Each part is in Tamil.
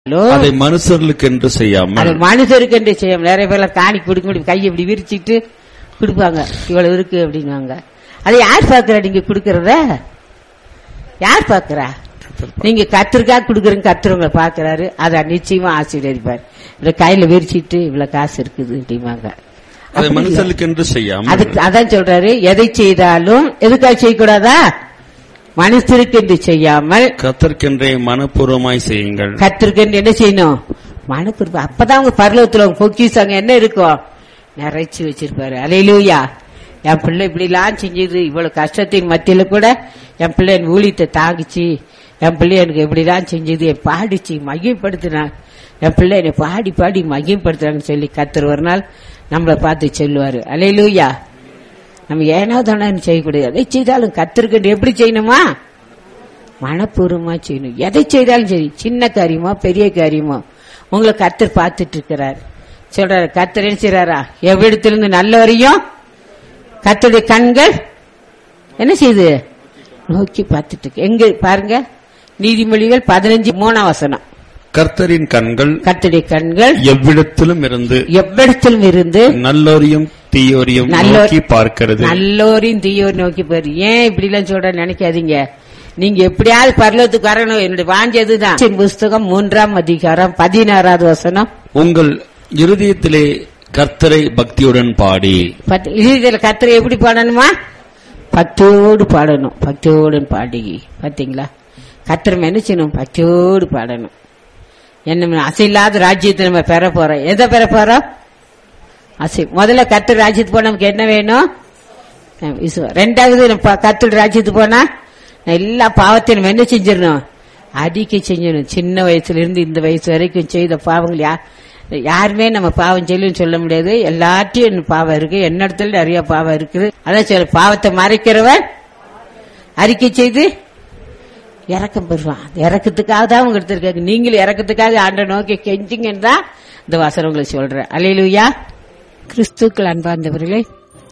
அதை மனுஷர்களுக்கு என்று அது செய்யாமல் மனுஷருக்கு என்று செய்யும் நிறைய பேர்லாம் காணி கொடுக்க முடியும் கையை இப்படி விரிச்சிட்டு கொடுப்பாங்க இவ்வளவு இருக்கு அப்படின்னுவாங்க அதை யார் பாக்குறா நீங்க கொடுக்கறத யார் பாக்குறா நீங்க கத்திரிக்காய் கொடுக்குறீங்க கத்துறவங்களை பாக்குறாரு அதை நிச்சயமா ஆசீர்வதிப்பார் இப்படி கையில விரிச்சிட்டு இவ்வளவு காசு இருக்குது அப்படிம்பாங்க அதை மனுஷர்களுக்கு என்று செய்யாமல் அதுக்கு அதான் சொல்றாரு எதை செய்தாலும் எதுக்காக செய்யக்கூடாதா மனுஷருக்கு என்று செய்யாமல் கத்தற்கென்றே மனப்பூர்வமாய் செய்யுங்கள் கத்திருக்கேன்னு என்ன செய்யணும் மனப்பொறுப்பு அப்பதான் அவங்க பரலோகத்துல அவங்க பொக்கிசாங்க என்ன இருக்கும் நிறைச்சு வச்சிருப்பாரு அலையிலூயா என் பிள்ளை இப்படி எல்லாம் செஞ்சது இவ்வளவு கஷ்டத்தின் மத்தியில கூட என் பிள்ளை என் ஊழியத்தை தாங்கிச்சு என் பிள்ளை எனக்கு எப்படிலாம் செஞ்சது என் பாடிச்சு மகிமைப்படுத்தினான் என் பிள்ளை என்னை பாடி பாடி மகிமைப்படுத்துறாங்கன்னு சொல்லி கத்துரு ஒரு நாள் நம்மளை பார்த்து சொல்லுவாரு அலையிலூயா நம்ம ஏனோ தானு செய்யக்கூடாது எதை செய்தாலும் கத்திருக்கேன் எப்படி செய்யணுமா மனப்பூர்வமா செய்யணும் எதை செய்தாலும் சரி சின்ன காரியமோ பெரிய காரியமோ உங்களை கத்தர் பார்த்துட்டு இருக்கிறார் சொல்றாரு கத்தர் என்ன செய்றாரா எவ்விடத்திலிருந்து நல்ல வரையும் கத்தருடைய கண்கள் என்ன செய்யுது நோக்கி பார்த்துட்டு இருக்கு எங்க பாருங்க நீதிமொழிகள் பதினஞ்சு மூணாம் வசனம் கர்த்தரின் கண்கள் கத்தருடைய கண்கள் எவ்விடத்திலும் இருந்து எவ்விடத்திலும் இருந்து நல்லோரையும் தீயோரையும் நல்லோர்- நோக்கி பார்க்கிறது நல்லோரையும் தீயோர் நோக்கி பாரு ஏன் இப்படி எல்லாம் சொல்ற நினைக்காதீங்க நீங்க எப்படியாவது பரலோகத்துக்கு வரணும் என்னுடைய வாஞ்சதுதான் புஸ்தகம் மூன்றாம் அதிகாரம் பதினாறாவது வசனம் உங்கள் இருதயத்திலே கர்த்தரை பக்தியுடன் பாடி பத்து- இதுல கத்திரை எப்படி பாடணுமா பக்தியோடு பாடணும் பக்தியோடு பாடி பாத்தீங்களா கத்திரம் என்ன செய்யணும் பக்தியோடு பாடணும் என்ன அசையில்லாத ராஜ்யத்தை நம்ம பெற போறோம் எதை பெற போறோம் அசை முதல்ல கத்தர் ராஜ்யத்துக்கு போனா நமக்கு என்ன வேணும் அஹ் விசுவா- ரெண்டாவது நம்ம கத்தர் ராஜ்யத்துக்கு போனா நான் எல்லா பாவத்தையும் நம்ம என்ன செஞ்சிடணும் அடிக்க செஞ்சிடணும் சின்ன வயசுல இருந்து இந்த வயசு வரைக்கும் செய்த பாவங்கள் யா யாருமே நம்ம பாவம் செய்யலன்னு சொல்ல முடியாது எல்லாத்தையும் எனக்கு பாவம் இருக்கு என்னிடத்துல நிறைய பாவம் இருக்குது அதான் சொல்ல பாவத்தை மறைக்கிறவன் அறிக்கை செய்து இறக்கம் பெறுவான் இறக்கத்துக்காக தான் அவங்க எடுத்திருக்காங்க நீங்களும் இறக்கத்துக்காக ஆண்ட நோக்கி கெஞ்சிங்கன்னு தான் இந்த வசனம் உங்களுக்கு சொல்றேன் அலையிலுயா கிறிஸ்துக்கள் அன்பார்ந்தவர்களே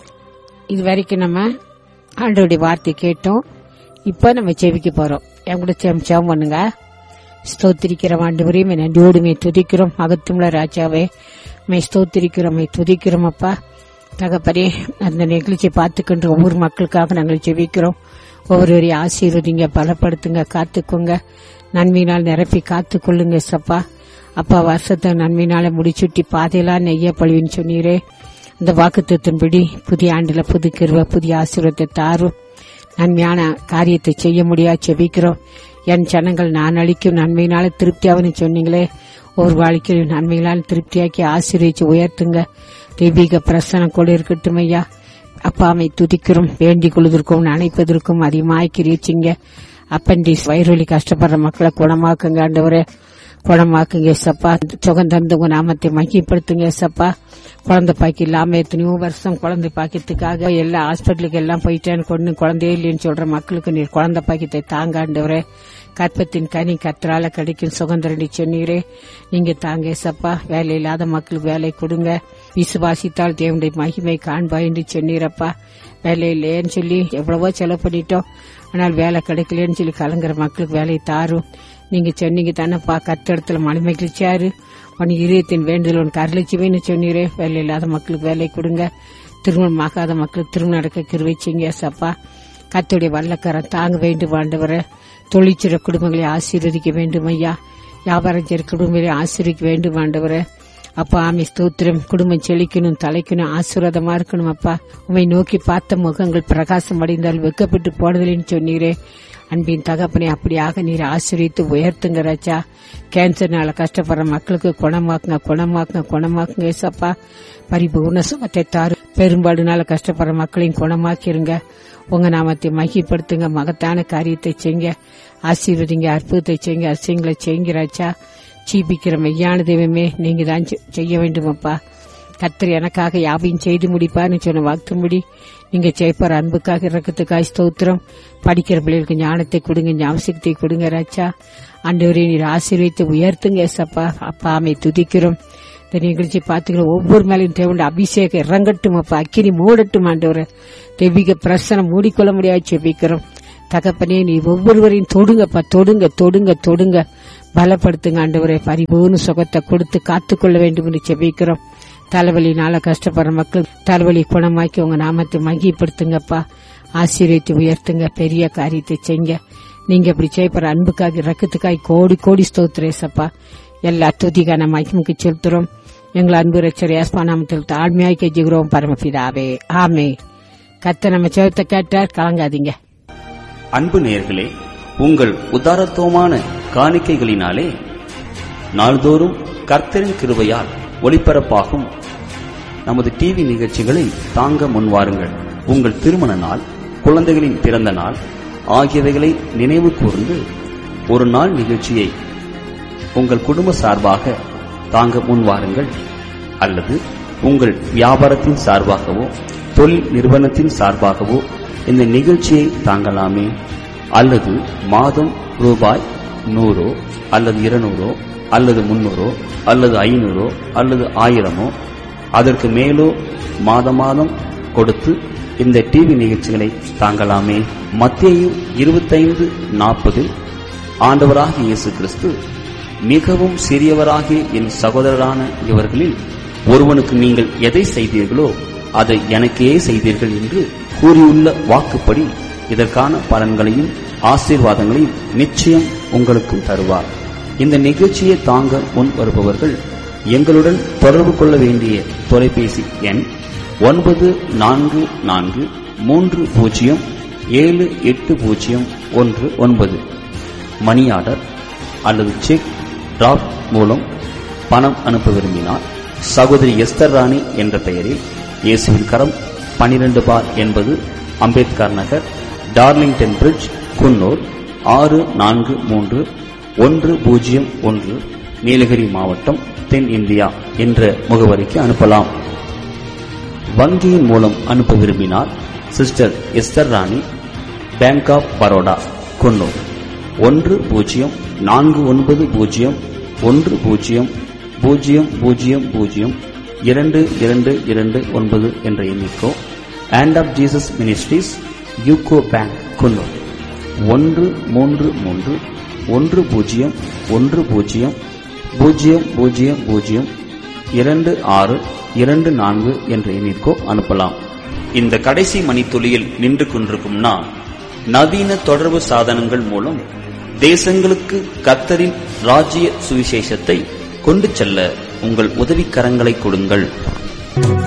இது வரைக்கும் நம்ம ஆண்டவருடைய வார்த்தை கேட்டோம் இப்ப நம்ம செவிக்க போறோம் என் கூட சேம் சேம் பண்ணுங்க ஸ்தோத்திரிக்கிறோம் ஆண்டவரையும் நன்றியோடு மே துதிக்கிறோம் அகத்துமுள்ள ராஜாவே மே ஸ்தோத்திரிக்கிறோம் மே துதிக்கிறோம் அப்பா தகப்பரே அந்த நிகழ்ச்சியை பார்த்துக்கின்ற ஒவ்வொரு மக்களுக்காக நாங்கள் ஜெபிக்கிறோம் ஒவ்வொருவரையும் ஆசீர்வதிங்க பலப்படுத்துங்க காத்துக்கோங்க நன்மையினால் நிரப்பி காத்துக்கொள்ளுங்க சப்பா அப்பா வருஷத்தை நன்மையினால முடிச்சுட்டி பாதையெல்லாம் நெய்ய பழுவின்னு சொன்னீரே இந்த வாக்குத்தின்படி புதிய ஆண்டுல புது கிருவ புதிய ஆசீர்வாதத்தை தாரும் நன்மையான காரியத்தை செய்ய முடியா செபிக்கிறோம் என் ஜனங்கள் நான் அளிக்கும் நன்மையினால திருப்தியாவன்னு சொன்னீங்களே ஒரு வாழ்க்கையில் நன்மைகளால் திருப்தியாக்கி ஆசீர்வதிச்சு உயர்த்துங்க தெய்வீக பிரசனம் கூட இருக்கட்டும் ஐயா அப்பாமை துதிக்கிறோம் வேண்டிக் கொள்வதற்கும் நினைப்பதற்கும் அதிகமாய் கிரிச்சிங்க அப்பண்டிஸ் வயிறுவலி கஷ்டப்படுற மக்களை குணமாக்குங்க ஆண்டவரே குணமாக்குங்க சப்பா சுகம் தந்து உங்க நாமத்தை மகிப்படுத்துங்க சப்பா குழந்தை பாக்கி இல்லாம எத்தனையோ வருஷம் குழந்தை பாக்கியத்துக்காக எல்லா ஹாஸ்பிட்டலுக்கு எல்லாம் போயிட்டேன்னு கொண்டு குழந்தையே இல்லைன்னு சொல்ற மக்களுக்கு நீர் குழந்தை பாக்கியத்தை தாங்காண்டவரே கற்பத்தின் கனி கத்தரால கிடைக்கும் சுகந்தரண்டி சொன்னீரே நீங்க தாங்க சப்பா வேலை இல்லாத மக்களுக்கு வேலை கொடுங்க விசுவாசித்தால் தேவனுடைய மகிமை காண்பா என்று சொன்னீரப்பா வேலை இல்லையேன்னு சொல்லி எவ்வளவோ செலவு பண்ணிட்டோம் ஆனால் வேலை கிடைக்கலன்னு சொல்லி கலங்குற மக்களுக்கு வேலையை தாரும் நீங்க சொன்னீங்க தானேப்பா கத்திடத்துல மன மகிழ்ச்சியாரு உன் இதயத்தின் வேண்டுதல் உன் கருளிச்சுவேன்னு சொன்னீரே வேலை இல்லாத மக்களுக்கு வேலை கொடுங்க திருமணம் ஆகாத மக்களுக்கு திருமணம் நடக்க கிருவிச்சிங்க சப்பா கத்துடைய வல்லக்கரம் தாங்க வேண்டும் ஆண்டவர தொழிற்சிற குடும்பங்களை ஆசீர்வதிக்க வேண்டும் ஐயா வியாபாரம் செய்கிற குடும்பங்களை ஆசீர்வதிக்க வேண்டும் ஆண்டவரே அப்பா ஆமை ஸ்தோத்திரம் குடும்பம் செழிக்கணும் தலைக்கணும் ஆசீர்வாதமா இருக்கணும் அப்பா உண்மை நோக்கி பார்த்த முகங்கள் பிரகாசம் அடைந்தால் வெக்கப்பட்டு போனதில்லைன்னு சொன்னீரே அன்பின் தகப்பனை அப்படியாக நீர் ஆசிரியத்து உயர்த்துங்க ராஜா கேன்சர்னால கஷ்டப்படுற மக்களுக்கு குணமாக்குங்க குணமாக்குங்க குணமாக்குங்க ஏசப்பா பரிபூர்ண சுகத்தை தாரு பெரும்பாடுனால கஷ்டப்படுற மக்களையும் குணமாக்கிருங்க உங்க நாமத்தை மகிப்படுத்துங்க மகத்தான காரியத்தை செய்ங்க ஆசீர்வதிங்க அற்புதத்தை செய்யுங்க அசியங்களை செய்யுங்க ராஜா ஜீபிக்கிற மெய்யான தெய்வமே நீங்க தான் செ- செய்ய வேண்டுமப்பா கத்தர் எனக்காக யாவையும் செய்து முடிப்பார்னு சொன்ன வாக்கும்படி நீங்க ஜெயப்பார் அன்புக்காக இறக்கத்துக்காய் ஸ்தோத்திரம் படிக்கிற பிள்ளைகளுக்கு ஞானத்தை கொடுங்க ஞாபகத்தை கொடுங்க ராஜா ஆண்டவரே நீர் ஆசீர்வதித்து உயர்த்துங்க ஏசப்பா அப்பா அமை துதிக்கிறோம் இந்த நிகழ்ச்சி பார்த்துக்கிற ஒவ்வொரு மேலையும் தேவண்ட அபிஷேகம் இறங்கட்டும் அப்பா அக்கினி மூடட்டும் ஆண்டவரே தெய்வீக பிரசனம் மூடிக்கொள்ள முடியாது செபிக்கிறோம் தகப்பனே நீ ஒவ்வொருவரையும் தொடுங்கப்பா தொடுங்க தொடுங்க தொடுங்க பலப்படுத்துங்க ஆண்டவரே பரிபூர்ண சுகத்தை கொடுத்து காத்துக்கொள்ள வேண்டும் என்று செபிக்கிறோம் தலைவலினால கஷ்டப்படுற மக்கள் தலைவலி குணமாக்கி உங்க நாமத்தை மகிப்படுத்துங்கப்பா ஆசீர்வதித்து உயர்த்துங்க பெரிய காரியத்தை செய்ங்க நீங்க இப்படி செய்யப்படுற அன்புக்காக ரக்கத்துக்காய் கோடி கோடி ஸ்தோத்திரேசப்பா எல்லா துதிகான மகிமுக்கு செலுத்துறோம் எங்கள் அன்பு ரச்சர் யாஸ்பா நாமத்தில் தாழ்மையாய் கெஞ்சுகிறோம் பரமபிதாவே ஆமே கத்த நம்ம செவத்தை கேட்டார் கலங்காதீங்க அன்பு நேயர்களே உங்கள் உதாரத்துவமான காணிக்கைகளினாலே நாள்தோறும் கர்த்தரின் கிருபையால் ஒளிபரப்பாகும் நமது டிவி நிகழ்ச்சிகளை தாங்க முன்வாருங்கள் உங்கள் திருமண நாள் குழந்தைகளின் பிறந்த நாள் ஆகியவைகளை நினைவு கூர்ந்து ஒரு நாள் நிகழ்ச்சியை உங்கள் குடும்ப சார்பாக தாங்க முன்வாருங்கள் அல்லது உங்கள் வியாபாரத்தின் சார்பாகவோ தொழில் நிறுவனத்தின் சார்பாகவோ இந்த நிகழ்ச்சியை தாங்கலாமே அல்லது மாதம் ரூபாய் நூறோ அல்லது இருநூறோ அல்லது முன்னூறோ அல்லது ஐநூறோ அல்லது ஆயிரமோ அதற்கு மேலோ மாத மாதம் கொடுத்து இந்த டிவி நிகழ்ச்சிகளை தாங்கலாமே மத்திய இருபத்தைந்து நாற்பதில் ஆண்டவராகிய இயேசு கிறிஸ்து மிகவும் சிறியவராகிய என் சகோதரரான இவர்களில் ஒருவனுக்கு நீங்கள் எதை செய்தீர்களோ அதை எனக்கே செய்தீர்கள் என்று கூறியுள்ள வாக்குப்படி இதற்கான பலன்களையும் ஆசீர்வாதங்களையும் நிச்சயம் உங்களுக்கும் தருவார் இந்த நிகழ்ச்சியை தாங்க முன் வருபவர்கள் எங்களுடன் தொடர்பு கொள்ள வேண்டிய தொலைபேசி எண் ஒன்பது நான்கு நான்கு மூன்று பூஜ்ஜியம் ஏழு எட்டு பூஜ்ஜியம் ஒன்று ஒன்பது மணி ஆர்டர் அல்லது செக் டிராப் மூலம் பணம் அனுப்ப விரும்பினால் சகோதரி எஸ்தர் ராணி என்ற பெயரில் இயேசுவின் கரம் பனிரெண்டு பார் என்பது அம்பேத்கர் நகர் டார்லிங்டன் பிரிட்ஜ் குன்னூர் ஆறு நான்கு மூன்று ஒன்று பூஜ்ஜியம் ஒன்று நீலகிரி மாவட்டம் தென் இந்தியா என்ற முகவரிக்கு அனுப்பலாம் வங்கியின் மூலம் அனுப்ப விரும்பினால் sister Esther Rani bank of Baroda Coonoor ஒன்று பூஜ்ஜியம் நான்கு ஒன்பது பூஜ்ஜியம் ஒன்று பூஜ்ஜியம் பூஜ்ஜியம் பூஜ்ஜியம் பூஜ்ஜியம் இரண்டு இரண்டு இரண்டு ஒன்பது என்ற எண்ணிக்கோ and of Jesus ministries UCO bank Coonoor ஒன்று மூன்று மூன்று ஒன்று பூஜ்ஜியம் ஒன்று பூஜ்ஜியம் பூஜ்ஜியம் பூஜ்ஜியம் பூஜ்ஜியம் இரண்டு ஆறு இரண்டு நான்கு என்ற எண்ணிற்கோ அனுப்பலாம் இந்த கடைசி மணித்துளியில் நின்று கொண்டிருக்கும் நான் நவீன தொடர்பு சாதனங்கள் மூலம் தேசங்களுக்கு கத்தரின் ராஜ்ய சுவிசேஷத்தை கொண்டு செல்ல உங்கள் உதவிக்கரங்களை கொடுங்கள்